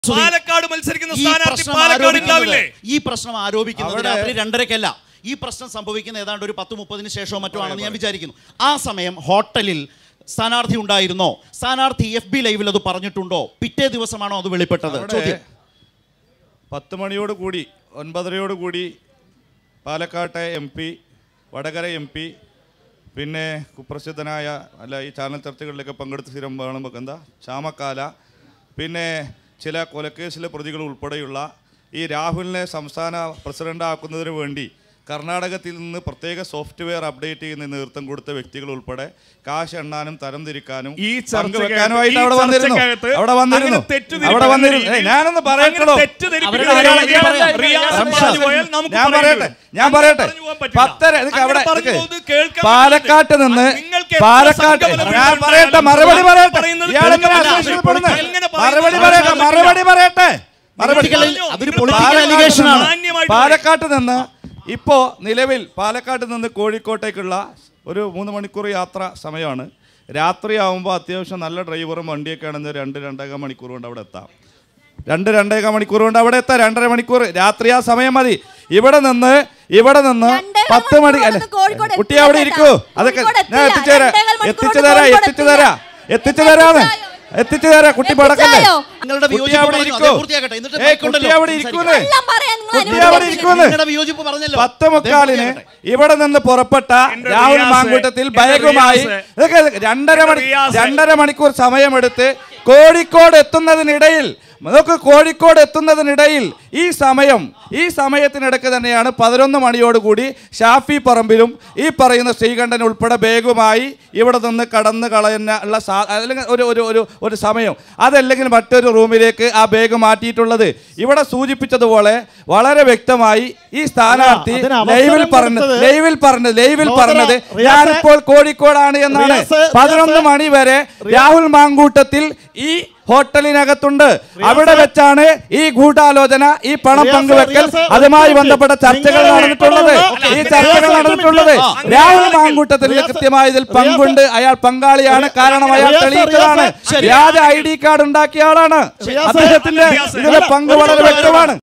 പാലക്കാട് മത്സരിക്കുന്ന ഈ സ്ഥാനാർത്ഥി പ്രശ്നം പാലക്കാട് ആരോപിക്കുന്നത് ഉണ്ടാവില്ലേ ഈ പ്രശ്നം ആരോപിക്കുന്നത് അവിടെ- രാത്രി രണ്ടരക്കല്ല ഈ പ്രശ്നം സംഭവിക്കുന്ന ഏതാണ്ട് ഒരു പത്ത് മുപ്പതിന് ശേഷമോ മറ്റോ ആണെന്ന് ഞാൻ വിചാരിക്കുന്നു ആ സമയം ഹോട്ടലിൽ സ്ഥാനാർത്ഥി ഉണ്ടായിരുന്നോ സ്ഥാനാർത്ഥി എഫ് ബി ലൈവിൽ അത് പറഞ്ഞിട്ടുണ്ടോ പിറ്റേ ദിവസമാണോ അത് വെളിപ്പെട്ടത് അവിടെ ചോദ്യം പത്ത് മണിയോട് കൂടി ഒൻപതരയോട് കൂടി പാലക്കാട്ടെ M P Vadakara M P പിന്നെ കുപ്രസിദ്ധനായ അല്ല ഈ ചാനൽ ചർച്ചകളിലൊക്കെ പങ്കെടുത്ത് സ്ഥിരം വേണം എന്താ ചാമക്കാല പിന്നെ ചില കൊലക്കേസിലെ പ്രതികൾ ഉൾപ്പെടെയുള്ള ഈ രാഹുലിനെ സംസ്ഥാന പ്രസിഡന്റ് ആക്കുന്നതിന് വേണ്ടി കർണാടകത്തിൽ നിന്ന് പ്രത്യേക സോഫ്റ്റ്വെയർ അപ്ഡേറ്റ് ചെയ്യുന്ന നേതൃത്വം കൊടുത്ത വ്യക്തികൾ ഉൾപ്പെടെ കാശ് എണ്ണാനും തരംതിരിക്കാനും ഈ പങ്കുവെക്കാനുമായിട്ട് ചർച്ചയ്ക്കകത്ത് അവിടെ ഈ വന്നിരുന്നു ചർച്ചയ്ക്കകത്ത് അവിടെ വന്നിരുന്നു അങ്ങനെ തെറ്റിദ്ധരിപ്പിക്കുന്ന അവിടെ വന്നിരുന്നു രീതിയിൽ ഏയ്, ഞാനൊന്ന് പറയട്ടോ അങ്ങനെ തെറ്റിദ്ധരിപ്പിക്കുന്ന അവരുടെ രീതിയിൽ ഞാൻ പറയാം. റിയാസ് റംഷാദ്, പറഞ്ഞു പോയാൽ നമുക്ക് ഞാൻ പറയേണ്ടി പറയട്ടെ വരും. ഞാൻ അങ്ങനെ പറയട്ടെ പറഞ്ഞു പോകാൻ പറ്റില്ല. പത്തര നിനക്ക് അങ്ങനെ അവിടെ പറഞ്ഞു നിനക്ക് പോകുന്നത് കേൾക്കാൻ പാലക്കാട്ട് നിന്ന് നിങ്ങൾക്ക് എത്ര പാലക്കാട്ട് സംഘബലം ഞാൻ ഉണ്ടായാലും പറയട്ടെ മറുപടി പറയട്ടെ പറയുന്നത് ഇയാളെങ്ങനെ കേൾക്കാൻ അസഹിഷ്ണുതപ്പെടുന്നത്? പറ്റില്ല. എങ്ങനെ മറുപടി പറയുന്നത് പറയട്ടെ മറുപടി പറയട്ടെ മറുപടി Political- അതൊരു നിങ്ങൾ പൊളിറ്റിക്കൽ പാലക്കാട്ട് അലിഗേഷൻ ആണ് മാന്യമായിട്ട് പാലക്കാട്ട് നിന്ന് ഇപ്പോ നിലവിൽ പാലക്കാട്ട് നിന്ന് കോഴിക്കോട്ടേക്കുള്ള ഒരു മൂന്ന് മണിക്കൂർ യാത്ര സമയമാണ് രാത്രിയാവുമ്പോൾ അത്യാവശ്യം നല്ല ഡ്രൈവറും വണ്ടിയൊക്കെ ആണെന്ന് രണ്ട് രണ്ടേകാൽ മണിക്കൂർ കൊണ്ട് അവിടെ എത്താം രണ്ട് രണ്ടേകാൽ മണിക്കൂർ കൊണ്ട് അവിടെ എത്താം രണ്ടര മണിക്കൂർ രാത്രി ആ സമയം മതി ഇവിടെ നിന്ന് ഇവിടെ നിന്ന് രണ്ടേകാൽ പത്ത് മണി മണിക്കൂർ അല്ല കൊണ്ട് കോഴിക്കോട് കുട്ടി അവിടെ എത്തില്ല ഇരിക്കൂ കേട്ടോ. അതൊക്കെ കോഴിക്കോട് ഞാൻ എത്തില്ല. എത്തിച്ചു തരാം രണ്ടേകാൽ മണിക്കൂർ എത്തിച്ചു കൊണ്ട് തരാം കോഴിക്കോട് എത്തിച്ചു തരാം എത്തിച്ചു തരാന്ന് എത്തിച്ചു തരാം കുട്ടി പടക്കല്ലേ എത്തിച്ചായോ? നിങ്ങളുടെ കുട്ടി വിയോജിപ്പ് അവിടെ പറഞ്ഞു. ഇരിക്കൂ. അത് പൂർത്തിയാക്കട്ടെ. എന്നിട്ട് ഏയ് കുട്ടി മൈക്കുണ്ടല്ലോ. അവിടെ ഇരിക്കൂന്നേ എല്ലാം പറയാൻ നിങ്ങൾ കുട്ടി അവിടെ അനുവദിക്കില്ല. ഇരിക്കൂന്നേ നിങ്ങളുടെ വിയോജിപ്പ് പറഞ്ഞല്ലോ പത്ത് മുക്കാലിന് പൂർത്തിയാക്കട്ടെ. ഇവിടെ നിന്ന് പുറപ്പെട്ട എന്റെ രാഹുൽ റിയാസ്, മാങ്കൂട്ടത്തിൽ എന്റെ ബൈക്കുമായി റിയാസ്, ഇതൊക്കെ രണ്ടര മണി റിയാസ്. രണ്ടര മണിക്കൂർ സമയമെടുത്ത് കോഴിക്കോട് എത്തുന്നതിനിടയിൽ നമുക്ക് കോഴിക്കോട് എത്തുന്നതിനിടയിൽ ഈ സമയം ഈ സമയത്തിനിടയ്ക്ക് തന്നെയാണ് പതിനൊന്ന് മണിയോടുകൂടി ഷാഫി പറമ്പിലും ഈ പറയുന്ന ശ്രീകണ്ഠൻ ഉൾപ്പെടെ ബാഗുമായി ഇവിടെ നിന്ന് കടന്ന് കളയുന്ന ഉള്ള സാ അല്ലെങ്കിൽ ഒരു ഒരു ഒരു ഒരു സമയം അതല്ലെങ്കിൽ മറ്റൊരു റൂമിലേക്ക് ആ ബാഗ് മാറ്റിയിട്ടുള്ളത് ഇവിടെ സൂചിപ്പിച്ചതുപോലെ വളരെ വ്യക്തമായി ഈ സ്ഥാനാർത്ഥി അതിന് അവസരം ലൈവിൽ പറഞ്ഞത് കൊടുത്തത് ലൈവിൽ പറഞ്ഞത് ലൈവിൽ സഹോദരാ, പറഞ്ഞത് റിയാസെ- ഞാനിപ്പോൾ കോഴിക്കോടാണ് എന്നാണ് റിയാസെ- പതിനൊന്ന് റിയാസെ- മണി വരെ രാഹുൽ മാങ്കൂട്ടത്തിൽ ഈ ഹോട്ടലിനകത്തുണ്ട് അവിടെ വെച്ചാണ് ഈ ഗൂഢാലോചന ഈ പണം റിയാസെ- പങ്കുവെക്കൽ റിയാസെ, അതുമായി ഒരു ബന്ധപ്പെട്ട മിനിറ്റ്. ചർച്ചകൾ നിങ്ങൾ നടന്നിട്ടുള്ളത് ഇടപെടരുത്. ഈ ചർച്ചകൾ റിയാസെ, നടന്നിട്ടുള്ളത് ആ, രാഹുൽ മാങ്കൂട്ടത്തിൽ റിയാസെ- കൃത്യമായി ഇതിൽ റിയാസെ- പങ്കുണ്ട് അയാൾ പങ്കാളിയാണ് കാരണം അയാൾ റിയാസെ- തെളിയിച്ചതാണ് റിയാസെ, വ്യാജ ഐ ഡി കാർഡ് ഉണ്ടാക്കിയ ആളാണ് റിയാസെ- അദ്ദേഹത്തിന്റെ റിയാസെ- ഇതിലെ പങ്ക് വളരെ വ്യക്തമാണ്